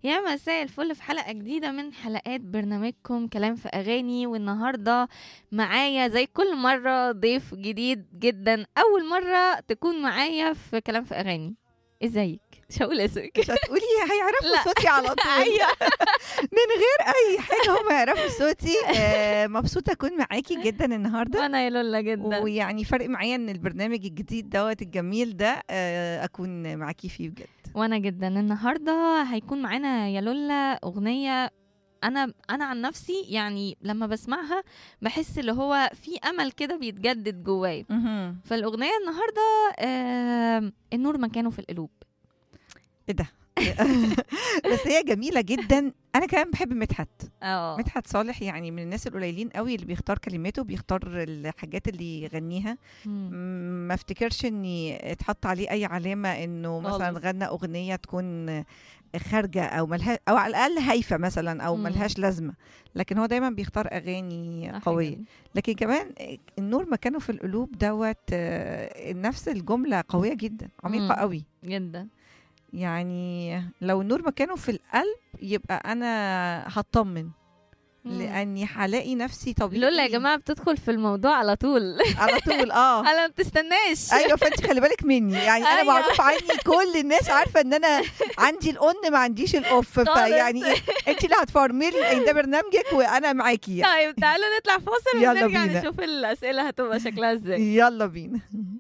يا مساء الفل في حلقة جديدة من حلقات برنامجكم كلام في أغاني والنهاردة معايا زي كل مرة ضيف جديد جدا أول مرة تكون معايا في كلام في أغاني ازيك؟ مش هقول اسمك مش هتقولي لا. هيعرفوا صوتي على طول أيوة. من غير اي حاجه هم يعرفوا صوتي آه، مبسوطه اكون معاكي جدا النهارده وانا يا لولا جدا ويعني فرق معايا ان البرنامج الجديد دوت الجميل ده آه، اكون معاكي فيه بجد وانا جدا النهارده هيكون معانا يا لولا اغنيه انا انا عن نفسي يعني لما بسمعها بحس اللي هو في امل كده بيتجدد جوايا فالاغنيه النهارده آه النور مكانه في القلوب ايه ده بس هي جميله جدا انا كمان بحب مدحت اه مدحت صالح يعني من الناس القليلين قوي اللي بيختار كلماته بيختار الحاجات اللي يغنيها مم. م- ما افتكرش اني اتحط عليه اي علامه انه مثلا خالص. غنى اغنيه تكون خارجه او ملها او على الاقل هايفه مثلا او مم. ملهاش لازمه لكن هو دايما بيختار اغاني صح قويه جدا. لكن كمان النور مكانه في القلوب دوت آه، نفس الجمله قويه جدا عميقه مم. قوي جدا يعني لو النور مكانه في القلب يبقى انا هطمن مم. لاني هلاقي نفسي طبيعي لولا يا جماعه بتدخل في الموضوع على طول على طول اه انا ما بتستناش ايوه فانت خلي بالك مني يعني انا أيوة. معروف عني كل الناس عارفه ان انا عندي الاون ما عنديش الاوف خالص. فيعني إيه، انت اللي هتفرملي إن ده برنامجك وانا معاكي يعني. طيب تعالوا نطلع فاصل يلا ونرجع بينا. نشوف الاسئله هتبقى شكلها ازاي يلا بينا